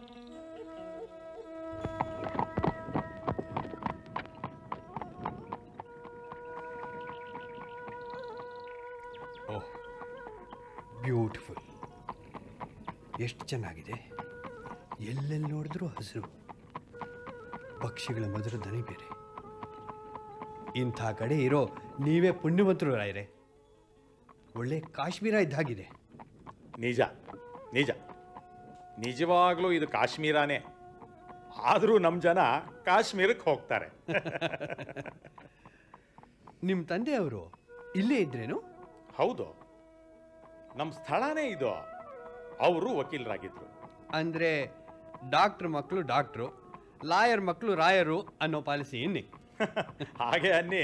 [SPEAKER 5] ಓಹ್ ಬ್ಯೂಟಿಫುಲ್ ಎಷ್ಟು ಚೆನ್ನಾಗಿದೆ ಎಲ್ಲೆಲ್ಲಿ ನೋಡಿದ್ರೂ ಹಸಿರು ಪಕ್ಷಿಗಳ ಮಧುರ ದನಿ ಬೇರೆ ಇಂಥ ಕಡೆ ಇರೋ ನೀವೇ ಪುಣ್ಯವಂತರು ರಾಯರೆ ಒಳ್ಳೆ ಕಾಶ್ಮೀರ ಇದ್ದಾಗಿದೆ
[SPEAKER 6] ನಿಜ ನಿಜ ನಿಜವಾಗ್ಲೂ ಇದು ಕಾಶ್ಮೀರನೇ ಆದರೂ ನಮ್ಮ ಜನ ಕಾಶ್ಮೀರಕ್ಕೆ ಹೋಗ್ತಾರೆ
[SPEAKER 5] ನಿಮ್ಮ ತಂದೆಯವರು ಇಲ್ಲೇ ಇದ್ರೇನು
[SPEAKER 6] ಹೌದು ನಮ್ಮ ಸ್ಥಳನೇ ಇದು ಅವರು ವಕೀಲರಾಗಿದ್ರು
[SPEAKER 5] ಅಂದರೆ ಡಾಕ್ಟ್ರ್ ಮಕ್ಕಳು ಡಾಕ್ಟ್ರು ಲಾಯರ್ ಮಕ್ಕಳು ರಾಯರು ಅನ್ನೋ ಪಾಲಿಸಿ ಇನ್ನಿ
[SPEAKER 6] ಹಾಗೆ ಅನ್ನಿ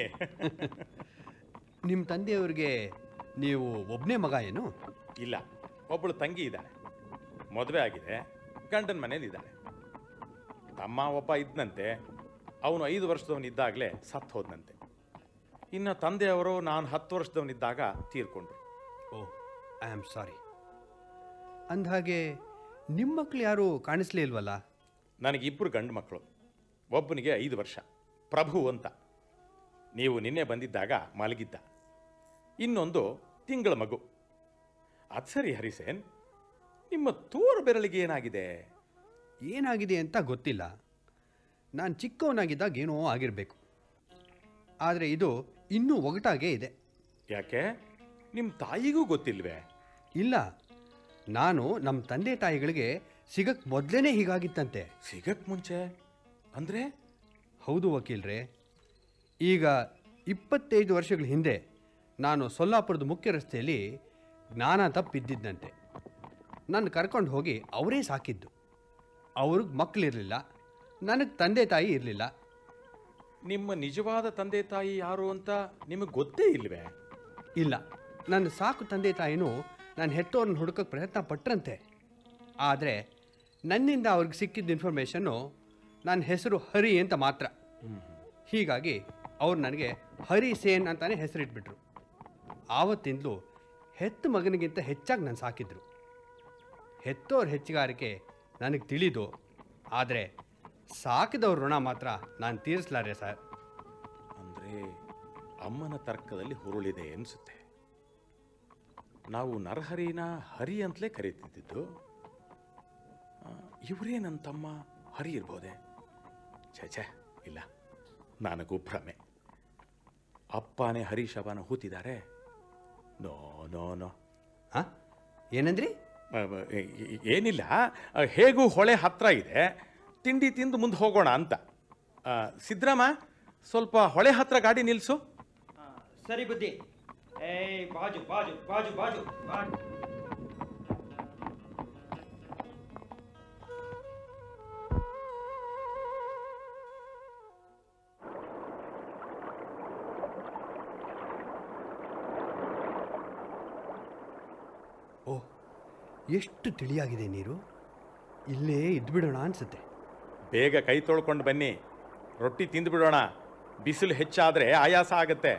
[SPEAKER 5] ನಿಮ್ಮ ತಂದೆಯವ್ರಿಗೆ ನೀವು ಒಬ್ಬನೇ ಮಗ ಏನು
[SPEAKER 6] ಇಲ್ಲ ಒಬ್ಬಳು ತಂಗಿ ಇದ್ದಾಳೆ ಮದುವೆ ಆಗಿದೆ ಗಂಡನ ಮನೇಲಿ ಇದ್ದಾಳೆ ತಮ್ಮ ಒಬ್ಬ ಇದ್ದಂತೆ ಅವನು ಐದು ವರ್ಷದವನಿದ್ದಾಗಲೇ ಸತ್ತು ಹೋದ್ನಂತೆ ಇನ್ನು ತಂದೆಯವರು ನಾನು ಹತ್ತು ವರ್ಷದವನಿದ್ದಾಗ ತೀರ್ಕೊಂಡ್ರು
[SPEAKER 5] ಓ ಐ ಆಮ್ ಸಾರಿ ಅಂದಹಾಗೆ ನಿಮ್ಮ ಮಕ್ಕಳು ಯಾರೂ ಕಾಣಿಸ್ಲೇ ಇಲ್ವಲ್ಲ
[SPEAKER 6] ನನಗಿಬ್ಬರು ಗಂಡು ಮಕ್ಕಳು ಒಬ್ಬನಿಗೆ ಐದು ವರ್ಷ ಪ್ರಭು ಅಂತ ನೀವು ನಿನ್ನೆ ಬಂದಿದ್ದಾಗ ಮಲಗಿದ್ದ ಇನ್ನೊಂದು ತಿಂಗಳ ಮಗು ಅದು ಸರಿ ಹರಿಸೇನ್ ನಿಮ್ಮ ತೋರು ಬೆರಳಿಗೆ ಏನಾಗಿದೆ
[SPEAKER 5] ಏನಾಗಿದೆ ಅಂತ ಗೊತ್ತಿಲ್ಲ ನಾನು ಚಿಕ್ಕವನಾಗಿದ್ದಾಗ ಏನೋ ಆಗಿರಬೇಕು ಆದರೆ ಇದು ಇನ್ನೂ ಒಗಟಾಗೇ ಇದೆ
[SPEAKER 6] ಯಾಕೆ ನಿಮ್ಮ ತಾಯಿಗೂ ಗೊತ್ತಿಲ್ವೇ
[SPEAKER 5] ಇಲ್ಲ ನಾನು ನಮ್ಮ ತಂದೆ ತಾಯಿಗಳಿಗೆ ಸಿಗಕ್ಕೆ ಮೊದಲೇ ಹೀಗಾಗಿತ್ತಂತೆ
[SPEAKER 6] ಸಿಗಕ್ ಮುಂಚೆ ಅಂದ್ರೆ
[SPEAKER 5] ಹೌದು ವಕೀಲ್ರೆ ಈಗ ಇಪ್ಪತ್ತೈದು ವರ್ಷಗಳ ಹಿಂದೆ ನಾನು ಸೊಲ್ಲಾಪುರದ ಮುಖ್ಯ ರಸ್ತೆಯಲ್ಲಿ ಜ್ಞಾನ ತಪ್ಪಿದ್ದಿದ್ದಂತೆ ನನ್ನ ಕರ್ಕೊಂಡು ಹೋಗಿ ಅವರೇ ಸಾಕಿದ್ದು ಅವ್ರಿಗೆ ಮಕ್ಕಳಿರಲಿಲ್ಲ ನನಗೆ ತಂದೆ ತಾಯಿ ಇರಲಿಲ್ಲ
[SPEAKER 6] ನಿಮ್ಮ ನಿಜವಾದ ತಂದೆ ತಾಯಿ ಯಾರು ಅಂತ ನಿಮಗೆ ಗೊತ್ತೇ ಇಲ್ವೇ
[SPEAKER 5] ಇಲ್ಲ ನನ್ನ ಸಾಕು ತಂದೆ ತಾಯಿನೂ ನಾನು ಹೆತ್ತೋರನ್ನ ಹುಡುಕಕ್ಕೆ ಪ್ರಯತ್ನ ಪಟ್ರಂತೆ ಆದರೆ ನನ್ನಿಂದ ಅವ್ರಿಗೆ ಸಿಕ್ಕಿದ್ದ ಇನ್ಫಾರ್ಮೇಷನ್ನು ನನ್ನ ಹೆಸರು ಹರಿ ಅಂತ ಮಾತ್ರ ಹೀಗಾಗಿ ಅವ್ರು ನನಗೆ ಹರಿ ಸೇನ್ ಅಂತಾನೆ ಹೆಸರಿಟ್ಬಿಟ್ರು ಆವತ್ತಿಂದಲೂ ಹೆತ್ತ ಮಗನಿಗಿಂತ ಹೆಚ್ಚಾಗಿ ನಾನು ಸಾಕಿದ್ರು ಹೆತ್ತೋರ ಹೆಚ್ಚುಗಾರಿಕೆ ನನಗೆ ತಿಳಿದು ಆದರೆ ಸಾಕಿದವ್ರ ಋಣ ಮಾತ್ರ ನಾನು ತೀರಿಸ್ಲಾರೆ ಸರ್
[SPEAKER 6] ಅಂದ್ರೆ ಅಮ್ಮನ ತರ್ಕದಲ್ಲಿ ಹುರುಳಿದೆ ಅನಿಸುತ್ತೆ ನಾವು ನರಹರಿನ ಹರಿ ಅಂತಲೇ ಕರೀತಿದ್ದು ಇವರೇ ನನ್ನ ತಮ್ಮ ಹರಿ ಇರ್ಬೋದೆ ಛೇ ಛೇ ಇಲ್ಲ ನನಗೂ ಭ್ರಮೆ ಅಪ್ಪನೇ ಹರಿ ಶವನ ಹೂತಿದ್ದಾರೆ ನೋ ನೋ ನೋ
[SPEAKER 5] ಹಾಂ ಏನಂದ್ರಿ
[SPEAKER 6] ಅ, ಬ, ಏ- ಏ- ಏನಿಲ್ಲ ಅ, ಹೇಗೂ ಹೊಳೆ ಹತ್ರ ಇದೆ ತಿಂಡಿ ತಿಂದು ಮುಂದೆ ಹೋಗೋಣ ಅಂತ ಆ, ಸಿದ್ರಾಮ ಸ್ವಲ್ಪ ಹೊಳೆ ಹತ್ರ ಗಾಡಿ ನಿಲ್ಲಿಸು
[SPEAKER 7] ಆ, ಸರಿ ಬುದ್ಧಿ ಏಯ್ ಬಾಜು ಬಾಜು ಬಾಜು ಬಾಜು ಬಾಜು
[SPEAKER 5] ಓಹ್ ಎಷ್ಟು ತಿಳಿಯಾಗಿದೆ ನೀರು ಇಲ್ಲೇ ಇದ್ಬಿಡೋಣ ಅನ್ಸುತ್ತೆ
[SPEAKER 6] ಬೇಗ ಕೈ ತೊಳ್ಕೊಂಡು ಬನ್ನಿ ರೊಟ್ಟಿ ತಿಂದು ಬಿಡೋಣ ಬಿಸಿಲು ಹೆಚ್ಚಾದರೆ ಆಯಾಸ ಆಗತ್ತೆ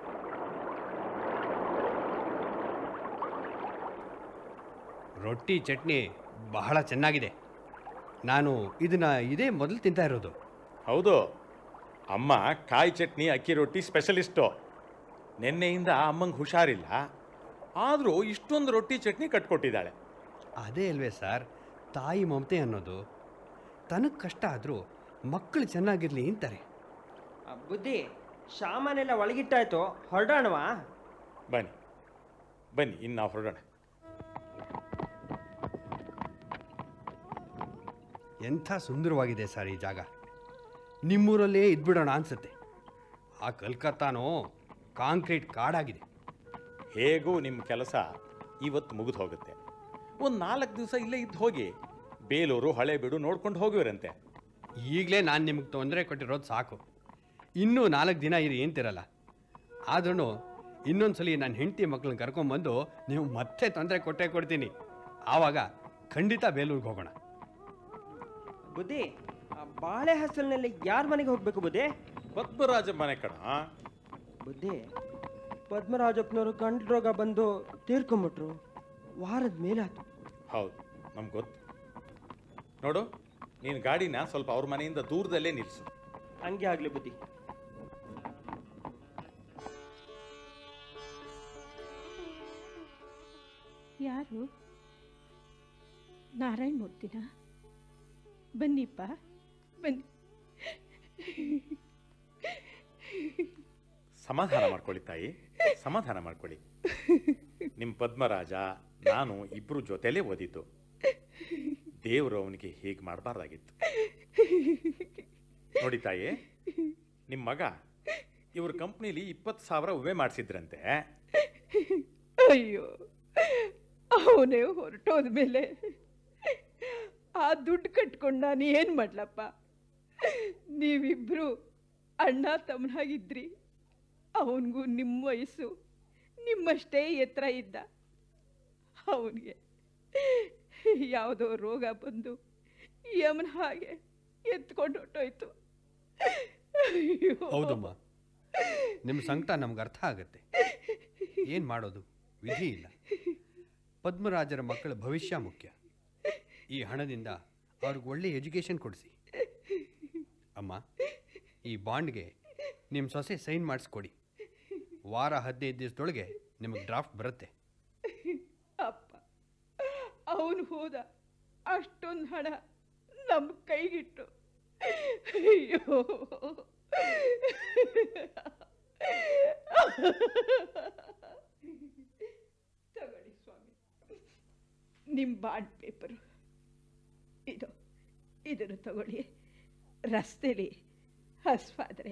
[SPEAKER 5] ರೊಟ್ಟಿ ಚಟ್ನಿ ಬಹಳ ಚೆನ್ನಾಗಿದೆ ನಾನು ಇದನ್ನ ಇದೇ ಮೊದಲು ತಿಂತಾ ಇರೋದು
[SPEAKER 6] ಹೌದು ಅಮ್ಮ ಕಾಯಿ ಚಟ್ನಿ ಅಕ್ಕಿ ರೊಟ್ಟಿ ಸ್ಪೆಷಲಿಸ್ಟು ನಿನ್ನೆಯಿಂದ ಅಮ್ಮಂಗೆ ಹುಷಾರಿಲ್ಲ ಆದರೂ ಇಷ್ಟೊಂದು ರೊಟ್ಟಿ ಚಟ್ನಿ ಕಟ್ಕೊಟ್ಟಿದ್ದಾಳೆ
[SPEAKER 5] ಅದೇ ಅಲ್ವೇ ಸರ್ ತಾಯಿ ಮಮತೆ ಅನ್ನೋದು ತನಗೆ ಕಷ್ಟ ಆದರೂ ಮಕ್ಕಳು ಚೆನ್ನಾಗಿರಲಿ ಅಂತಾರೆ
[SPEAKER 7] ಆ ಬುದ್ಧಿ ಸಾಮಾನೆಲ್ಲ ಒಳಗಿಟ್ಟಾಯ್ತು ಹೊರಡೋಣವಾ
[SPEAKER 6] ಬನ್ನಿ ಬನ್ನಿ ಇನ್ನು ನಾವು ಹೊರಡೋಣ
[SPEAKER 5] ಎಂಥ ಸುಂದರವಾಗಿದೆ ಸರ್ ಈ ಜಾಗ ನಿಮ್ಮೂರಲ್ಲೇ ಇದ್ಬಿಡೋಣ ಅನ್ಸುತ್ತೆ ಆ ಕಲ್ಕತ್ತಾನೋ ಕಾಂಕ್ರೀಟ್ ಕಾಡಾಗಿದೆ
[SPEAKER 6] ಹೇಗೂ ನಿಮ್ಮ ಕೆಲಸ ಇವತ್ತು ಮುಗಿದು ಹೋಗುತ್ತೆ ಒಂದು ನಾಲ್ಕು ದಿವಸ ಇಲ್ಲೇ ಇದ್ದು ಹೋಗಿ ಬೇಲೂರು ಹಳೇಬೀಡು ನೋಡ್ಕೊಂಡು ಹೋಗಿವ್ರಂತೆ
[SPEAKER 5] ಈಗಲೇ ನಾನು ನಿಮಗೆ ತೊಂದರೆ ಕೊಟ್ಟಿರೋದು ಸಾಕು ಇನ್ನೂ ನಾಲ್ಕು ದಿನ ಇರಿ ಏಂತಿರಲ್ಲ ಆದ್ರೂ ಇನ್ನೊಂದು ಸಲ ನನ್ನ ಹೆಂಡತಿ ಮಕ್ಕಳನ್ನ ಕರ್ಕೊಂಬಂದು ನೀವು ಮತ್ತೆ ತೊಂದರೆ ಕೊಟ್ಟೇ ಕೊಡ್ತೀನಿ ಆವಾಗ ಖಂಡಿತ ಬೇಲೂರಿಗೆ ಹೋಗೋಣ
[SPEAKER 7] ಬುದ್ಧಿ ಆ ಬಾಳೆ ಹಸಲಿನಲ್ಲಿ ಯಾರ ಮನೆಗೆ ಹೋಗ್ಬೇಕು ಬುದ್ಧಿ
[SPEAKER 6] ಪದ್ಮರಾಜ ಮನೆ ಕಣ
[SPEAKER 7] ಬುದ್ಧಿ ಪದ್ಮರಾಜಪ್ಪನವರು ಗಂಟು ರೋಗ ಬಂದು ತೀರ್ಕೊಂಬಿಟ್ರು ವಾರದ ಮೇಲಾತು
[SPEAKER 6] ಹೌದು ನಮ್ಗೆ ಗೊತ್ತು ನೋಡು ನೀನು ಗಾಡಿನ ಸ್ವಲ್ಪ ಅವ್ರ ಮನೆಯಿಂದ ದೂರದಲ್ಲೇ ನಿಲ್ಲಿಸು
[SPEAKER 7] ಹಂಗೆ ಆಗ್ಲಿ ಬುದ್ಧಿ
[SPEAKER 8] ಯಾರು ನಾರಾಯಣ ಮೂರ್ತಿನ ಬನ್ನಿಪ್ಪ ಬನ್ನಿ
[SPEAKER 6] ಸಮಾಧಾನ ಮಾಡ್ಕೊಳ್ಳಿ ತಾಯಿ ಸಮಾಧಾನ ಮಾಡ್ಕೊಳ್ಳಿ ನಿಮ್ಮ ಪದ್ಮರಾಜ ನಾನು ಇಬ್ರು ಜೊತೆಲೇ ಓದಿದ್ದು ದೇವರು ಅವನಿಗೆ ಹೀಗೆ ಮಾಡಬಾರ್ದಾಗಿತ್ತು ನೋಡಿ ತಾಯಿ ನಿಮ್ಮ ಮಗ ಇವ್ರ ಕಂಪ್ನಿಲಿ ಇಪ್ಪತ್ತು ಸಾವಿರ ಉವೆ ಮಾಡಿಸಿದ್ರಂತೆ
[SPEAKER 8] ಅಯ್ಯೋ ಅವನೇ ಹೊರಟೋದ ಮೇಲೆ ಆ ದುಡ್ಡು ಕಟ್ಕೊಂಡು ನಾನು ಏನು ಮಾಡ್ಲಪ್ಪ ನೀವಿಬ್ರು ಅಣ್ಣ ತಮ್ಮನಾಗಿದ್ರಿ ಅವನಿಗೂ ನಿಮ್ಮ ವಯಸ್ಸು ನಿಮ್ಮಷ್ಟೇ ಎತ್ತರ ಇದ್ದ ಅವನಿಗೆ ಯಾವುದೋ ರೋಗ ಬಂದು ಯಮನ ಹಾಗೆ ಎತ್ಕೊಂಡು ಹೊಟ್ಟೋಯ್ತು ಅಯ್ಯೋ.
[SPEAKER 5] ಹೌದಮ್ಮ ನಿಮ್ಮ ಸಂಕಟ ನಮ್ಗೆ ಅರ್ಥ ಆಗುತ್ತೆ ಏನು ಮಾಡೋದು ವಿಧಿ ಇಲ್ಲ ಪದ್ಮರಾಜರ ಮಕ್ಕಳ ಭವಿಷ್ಯ ಮುಖ್ಯ ಈ ಹಣದಿಂದ ಅವ್ರಿಗೆ ಒಳ್ಳೆ ಎಜುಕೇಷನ್ ಕೊಡಿಸಿ ಅಮ್ಮ ಈ ಬಾಂಡ್ಗೆ ನಿಮ್ಮ ಸೊಸೆ ಸೈನ್ ಮಾಡಿಸ್ಕೊಡಿ ವಾರ ಹದಿನೈದು ದಿವಸದೊಳಗೆ ನಿಮಗೆ ಡ್ರಾಫ್ಟ್ ಬರುತ್ತೆ
[SPEAKER 8] ಅಪ್ಪ ಅವನು ಹೋದ ಅಷ್ಟೊಂದು ಹಣ ನಮ್ಮ ಕೈಗಿಟ್ಟು ಅಯ್ಯೋ ತಗೊಳ್ಳಿ ಸ್ವಾಮಿ ನಿಮ್ಮ ಬಾಂಡ್ ಪೇಪರು ಇದು ಇದನ್ನು ತಗೊಳ್ಳಿ ರಸ್ತೆಲಿ ಹಸ್ವಾದರೆ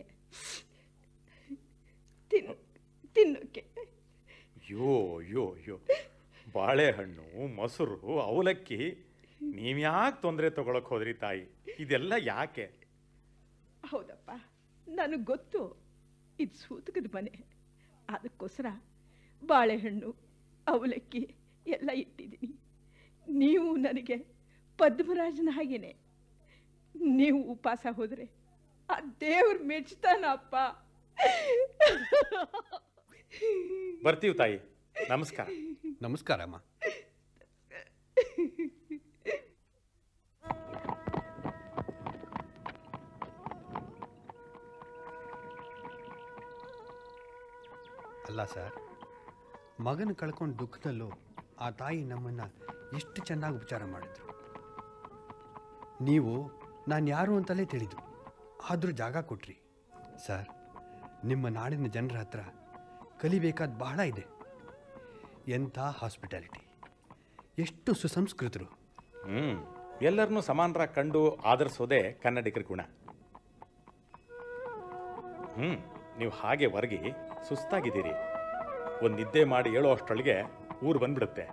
[SPEAKER 8] ತಿನ್ನು ತಿನ್ನೋಕ್ಕೆ
[SPEAKER 6] ಅಯ್ಯೋ ಅಯ್ಯೋ ಅಯ್ಯೋ ಬಾಳೆಹಣ್ಣು ಮೊಸರು ಅವಲಕ್ಕಿ ನೀವ್ಯಾಕೆ ತೊಂದರೆ ತಗೊಳಕ್ ಹೋದ್ರಿ ತಾಯಿ ಇದೆಲ್ಲ ಯಾಕೆ
[SPEAKER 8] ಹೌದಪ್ಪ ನನಗೆ ಗೊತ್ತು ಇದು ಸೂತಕದ ಮನೆ ಅದಕ್ಕೋಸ್ಕರ ಬಾಳೆಹಣ್ಣು ಅವಲಕ್ಕಿ ಎಲ್ಲ ಇಟ್ಟಿದ್ದೀನಿ ನೀವು ನನಗೆ ಪದ್ಮರಾಜನ ಹಾಗೇನೆ ನೀವು ಉಪವಾಸ ಹೋದರೆ ಆ ದೇವ್ರು ಮೆಚ್ತಾನಪ್ಪ
[SPEAKER 6] ಬರ್ತೀವಿ ತಾಯಿ ನಮಸ್ಕಾರ
[SPEAKER 5] ನಮಸ್ಕಾರ ಅಮ್ಮ ಅಲ್ಲ ಸರ್ ಮಗನ ಕಳ್ಕೊಂಡು ದುಃಖದಲ್ಲೂ ಆ ತಾಯಿ ನಮ್ಮನ್ನು ಎಷ್ಟು ಚೆನ್ನಾಗಿ ಉಪಚಾರ ಮಾಡಿದ್ರು ನೀವು ನಾನು ಯಾರು ಅಂತಲೇ ತಿಳಿದು ಆದರೂ ಜಾಗ ಕೊಟ್ರಿ ಸರ್ ನಿಮ್ಮ ನಾಡಿನ ಜನರ ಹತ್ರ ಕಲಿಬೇಕಾದ ಬಹಳ ಇದೆ ಎಂಥ ಹಾಸ್ಪಿಟಾಲಿಟಿ ಎಷ್ಟು ಸುಸಂಸ್ಕೃತರು
[SPEAKER 6] ಹ್ಮ್ ಎಲ್ಲರನ್ನೂ ಸಮಾನರಾಗಿ ಕಂಡು ಆದರಿಸೋದೇ ಕನ್ನಡಿಗರ ಗುಣ ಹ್ಮ್ ನೀವು ಹಾಗೆ ಹೊರಗಿ ಸುಸ್ತಾಗಿದ್ದೀರಿ ಒಂದು ನಿದ್ದೆ ಮಾಡಿ ಹೇಳೋ ಅಷ್ಟರೊಳಗೆ ಊರು ಬಂದ್ಬಿಡುತ್ತೆ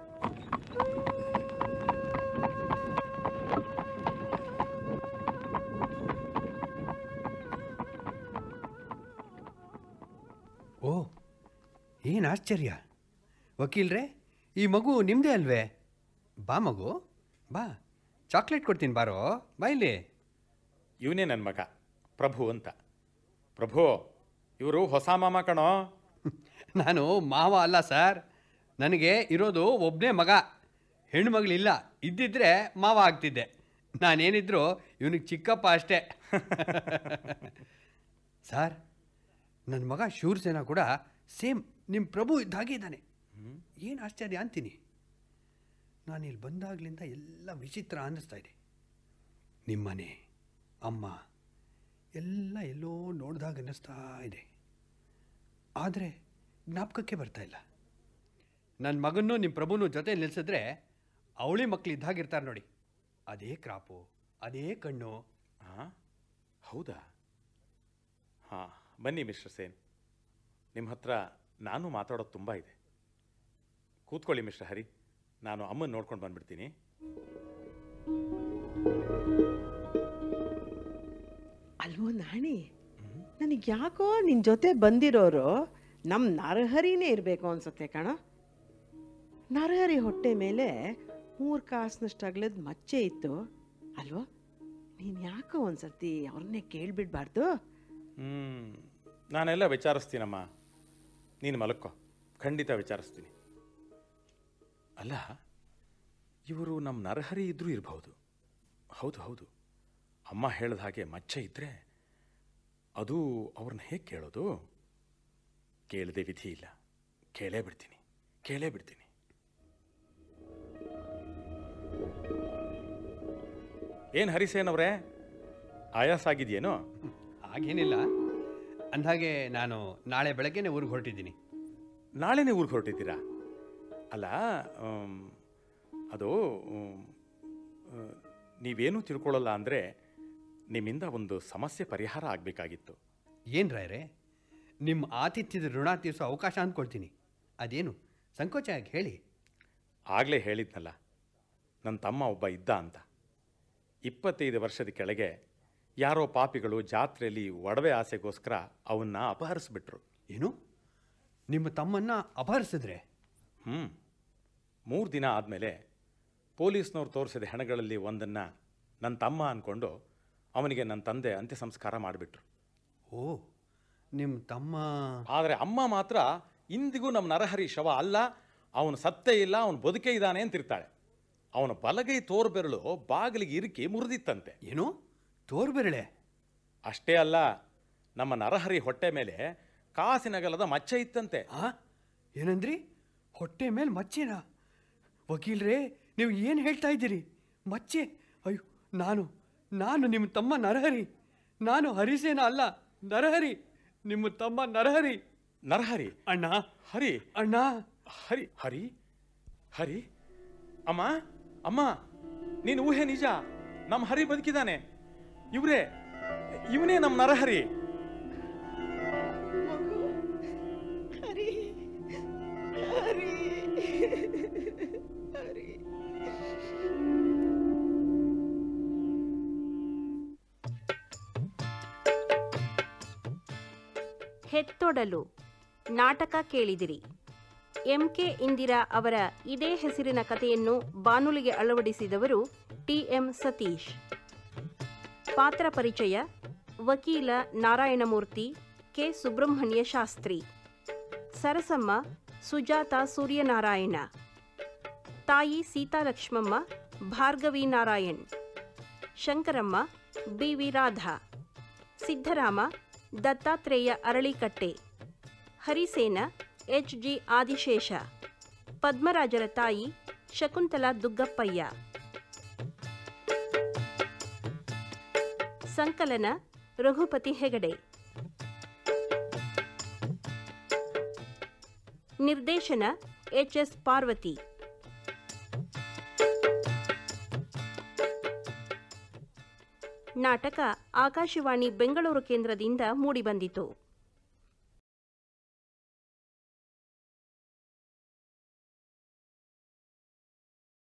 [SPEAKER 5] ಓ ಏನು ಆಶ್ಚರ್ಯ ವಕೀಲ್ರೇ ಈ ಮಗು ನಿಮ್ಮದೇ ಅಲ್ವೇ ಬಾ ಮಗು ಬಾ ಚಾಕ್ಲೇಟ್ ಕೊಡ್ತೀನಿ ಬಾರೋ ಬಾ ಇಲ್ಲಿ
[SPEAKER 6] ಇವನೇ ನನ್ನ ಮಗ ಪ್ರಭು ಅಂತ ಪ್ರಭು ಇವರು ಹೊಸ ಮಾಮ ಕಣೋ
[SPEAKER 5] ನಾನು ಮಾವ ಅಲ್ಲ ಸರ್ ನನಗೆ ಇರೋದು ಒಬ್ಬನೇ ಮಗ ಹೆಣ್ಣು ಮಗಳಿಲ್ಲ ಇದ್ದಿದ್ರೆ ಮಾವ ಆಗ್ತಿದ್ದೆ ನಾನೇನಿದ್ರು ಇವನಿಗೆ ಚಿಕ್ಕಪ್ಪ ಅಷ್ಟೇ ಸರ್ ನನ್ನ ಮಗ ಶೂರ್ಸೇನ ಕೂಡ ಸೇಮ್ ನಿಮ್ಮ ಪ್ರಭು ಇದ್ದ ಹಾಗೆ ಇದ್ದಾನೆ ಏನು ಆಶ್ಚರ್ಯ ಅಂತೀನಿ ನಾನು ಇಲ್ಲಿ ಬಂದಾಗಲಿಂದ ಎಲ್ಲ ವಿಚಿತ್ರ ಅನ್ನಿಸ್ತಾ ಇದೆ ನಿಮ್ಮನೆ ಅಮ್ಮ ಎಲ್ಲ ಎಲ್ಲೋ ನೋಡ್ದಾಗ ಅನ್ನಿಸ್ತಾ ಇದೆ ಆದರೆ ಜ್ಞಾಪಕಕ್ಕೆ ಬರ್ತಾ ಇಲ್ಲ ನನ್ನ ಮಗನ್ನೂ ನಿಮ್ಮ ಪ್ರಭುನೂ ಜೊತೆ ನಿಲ್ಲಿಸಿದ್ರೆ ಅವಳಿ ಮಕ್ಳು ಇದ್ದಾಗಿರ್ತಾರೆ ನೋಡಿ ಅದೇ ಕ್ರಾಪು ಅದೇ ಕಣ್ಣು
[SPEAKER 6] ಹಾಂ ಹೌದಾ ಹಾಂ ಬನ್ನಿ ಮಿಸ್ಟರ್ ಸೇನ್ ನಿಮ್ಮ ಹತ್ರ ನಾನು ಮಾತಾಡೋದು ತುಂಬ ಇದೆ ಕೂತ್ಕೊಳ್ಳಿ ಮಿಸ್ಟರ್ ಹರಿ ನಾನು ಅಮ್ಮನ ನೋಡ್ಕೊಂಡು ಬಂದ್ಬಿಡ್ತೀನಿ
[SPEAKER 2] ಅಲ್ವೋ ನಾಣಿ ನನಗೆ ಯಾಕೋ ನಿನ್ನ ಜೊತೆ ಬಂದಿರೋರು ನಮ್ಮ ನರಹರಿನೇ ಇರಬೇಕು ಅನ್ಸುತ್ತೆ ಕಣ ನರಹರಿ ಹೊಟ್ಟೆ ಮೇಲೆ ಮೂರು ಕಾಸಿನಷ್ಟು ಅಗ್ಲದ ಮಚ್ಚೆ ಇತ್ತು ಅಲ್ವೋ ನೀನು ಯಾಕೋ ಒಂದ್ಸರ್ತಿ ಅವ್ರನ್ನೇ ಕೇಳಿಬಿಡ್ಬಾರ್ದು
[SPEAKER 6] ಹ್ಞೂ ನಾನೆಲ್ಲ ವಿಚಾರಿಸ್ತೀನಮ್ಮ ನೀನು ಮಲಕ್ಕೋ ಖಂಡಿತ ವಿಚಾರಿಸ್ತೀನಿ ಅಲ್ಲ ಇವರು ನಮ್ಮ ನರಹರಿ ಇದ್ರೂ ಇರಬಹುದು ಹೌದು ಹೌದು ಅಮ್ಮ ಹೇಳಿದ ಹಾಗೆ ಮಚ್ಚೆ ಇದ್ದರೆ ಅದು ಅವ್ರನ್ನ ಹೇಗೆ ಕೇಳೋದು ಕೇಳದೆ ವಿಧಿ ಇಲ್ಲ ಕೇಳೇ ಬಿಡ್ತೀನಿ ಕೇಳೇ ಬಿಡ್ತೀನಿ ಏನು ಹರಿಸೇನ್ ಅವರೇ ಆಯಾಸ ಆಗಿದೆಯೇನೋ
[SPEAKER 5] ಹಾಗೇನಿಲ್ಲ ಅಂದಹಾಗೆ ನಾನು ನಾಳೆ ಬೆಳಗ್ಗೆನೇ ಊರಿಗೆ ಹೊರಟಿದ್ದೀನಿ
[SPEAKER 6] ನಾಳೆನೇ ಊರಿಗೆ ಹೊರಟಿದ್ದೀರಾ ಅಲ್ಲ ಆಮ್, ಅದು ಆಮ್, ಆ, ನೀವೇನೂ ತಿಳ್ಕೊಳ್ಳಲ್ಲ ಅಂದರೆ ನಿಮ್ಮಿಂದ ಒಂದು ಸಮಸ್ಯೆ ಪರಿಹಾರ ಆಗಬೇಕಾಗಿತ್ತು
[SPEAKER 5] ಏನು ರಾಯ್ರೆ ನಿಮ್ಮ ಆತಿಥ್ಯದ ಋಣ ತೀರಿಸೋ ಅವಕಾಶ ಅಂದ್ಕೊಳ್ತೀನಿ ಅದೇನು ಸಂಕೋಚ ಆಗಿ ಹೇಳಿ
[SPEAKER 6] ಆಗಲೇ ಹೇಳಿದ್ನಲ್ಲ ನನ್ನ ತಮ್ಮ ಒಬ್ಬ ಇದ್ದ ಅಂತ ಇಪ್ಪತ್ತೈದು ವರ್ಷದ ಕೆಳಗೆ ಯಾರೋ ಪಾಪಿಗಳು ಜಾತ್ರೆಯಲ್ಲಿ ಒಡವೆ ಆಸೆಗೋಸ್ಕರ ಅವನ್ನ ಅಪಹರಿಸ್ಬಿಟ್ರು
[SPEAKER 5] ಏನು ನಿಮ್ಮ ತಮ್ಮನ್ನ ಅಪಹರಿಸಿದ್ರೆ
[SPEAKER 6] ಹ್ಞೂ ಮೂರು ದಿನ ಆದಮೇಲೆ ಪೊಲೀಸ್ನವ್ರು ತೋರಿಸಿದ ಹೆಣಗಳಲ್ಲಿ ಒಂದನ್ನು ನನ್ನ ತಮ್ಮ ಅಂದ್ಕೊಂಡು ಅವನಿಗೆ ನನ್ನ ತಂದೆ ಅಂತ್ಯ ಸಂಸ್ಕಾರ ಮಾಡಿಬಿಟ್ರು
[SPEAKER 5] ಓ ನಿಮ್ಮ ತಮ್ಮ
[SPEAKER 6] ಆದರೆ ಅಮ್ಮ ಮಾತ್ರ ಇಂದಿಗೂ ನಮ್ಮ ನರಹರಿ ಶವ ಅಲ್ಲ ಅವನು ಸತ್ತೇ ಇಲ್ಲ ಅವನು ಬದುಕೇ ಇದ್ದಾನೆ ಅಂತಿರ್ತಾಳೆ ಅವನ ಬಲಗೈ ತೋರ್ಬೆರಳು ಬಾಗಿಲಿಗೆ ಇರುಕಿ ಮುರಿದಿತ್ತಂತೆ
[SPEAKER 5] ಏನು ತೋರ್ಬೆರಳೆ
[SPEAKER 6] ಅಷ್ಟೇ ಅಲ್ಲ ನಮ್ಮ ನರಹರಿ ಹೊಟ್ಟೆ ಮೇಲೆ ಕಾಸಿನಗಲದ ಮಚ್ಚೆ ಇತ್ತಂತೆ
[SPEAKER 5] ಆ ಏನಂದ್ರಿ ಹೊಟ್ಟೆ ಮೇಲೆ ಮಚ್ಚೆನಾ ವಕೀಲ್ರೇ ನೀವು ಏನು ಹೇಳ್ತಾ ಇದ್ದೀರಿ ಮಚ್ಚೆ ಅಯ್ಯೋ ನಾನು ನಾನು ನಿಮ್ಮ ತಮ್ಮ ನರಹರಿ ನಾನು ಹರಿಸೇನ ಅಲ್ಲ ನರಹರಿ ನಿಮ್ಮ ತಮ್ಮ ನರಹರಿ
[SPEAKER 6] ನರಹರಿ
[SPEAKER 5] ಅಣ್ಣ
[SPEAKER 6] ಹರಿ
[SPEAKER 5] ಅಣ್ಣ
[SPEAKER 6] ಹರಿ ಹರಿ ಹರಿ ಅಮ್ಮ ಅಮ್ಮ ನೀನು ಊಹೆ ನಿಜ ನಮ್ಮ ಹರಿ ಬದುಕಿದಾನೆ ಇವರೇ ಇವನೇ ನಮ್ಮ ನರಹರಿ
[SPEAKER 2] ಹರಿ ಹರಿ ಹರಿ
[SPEAKER 1] ಹೆತ್ತೊಡಲು ನಾಟಕ ಕೇಳಿದಿರಿ ಎಂ ಕೆ ಇಂದಿರಾ ಅವರ ಇದೇ ಹೆಸರಿನ ಕಥೆಯನ್ನು ಬಾನುಲಿಗೆ ಅಳವಡಿಸಿದವರು ಟಿ ಎಂ ಸತೀಶ್ ಪಾತ್ರ ಪರಿಚಯ ವಕೀಲ ನಾರಾಯಣಮೂರ್ತಿ ಕೆ ಸುಬ್ರಹ್ಮಣ್ಯ ಶಾಸ್ತ್ರಿ ಸರಸಮ್ಮ ಸುಜಾತ ಸೂರ್ಯನಾರಾಯಣ ತಾಯಿ Seethalakshmamma Bhargavi Narayan Shankaramma B V Radha Siddarama Dattatreya Aralikatte Harisena H G Adishesha ಪದ್ಮರಾಜರ ತಾಯಿ ಶಕುಂತಲಾ ದುಗ್ಗಪ್ಪಯ್ಯ ಸಂಕಲನ ರಘುಪತಿ ಹೆಗಡೆ ನಿರ್ದೇಶನ ಎಚ್ ಎಸ್ ಪಾರ್ವತಿ ನಾಟಕ ಆಕಾಶವಾಣಿ ಬೆಂಗಳೂರು ಕೇಂದ್ರದಿಂದ ಮೂಡಿಬಂದಿತು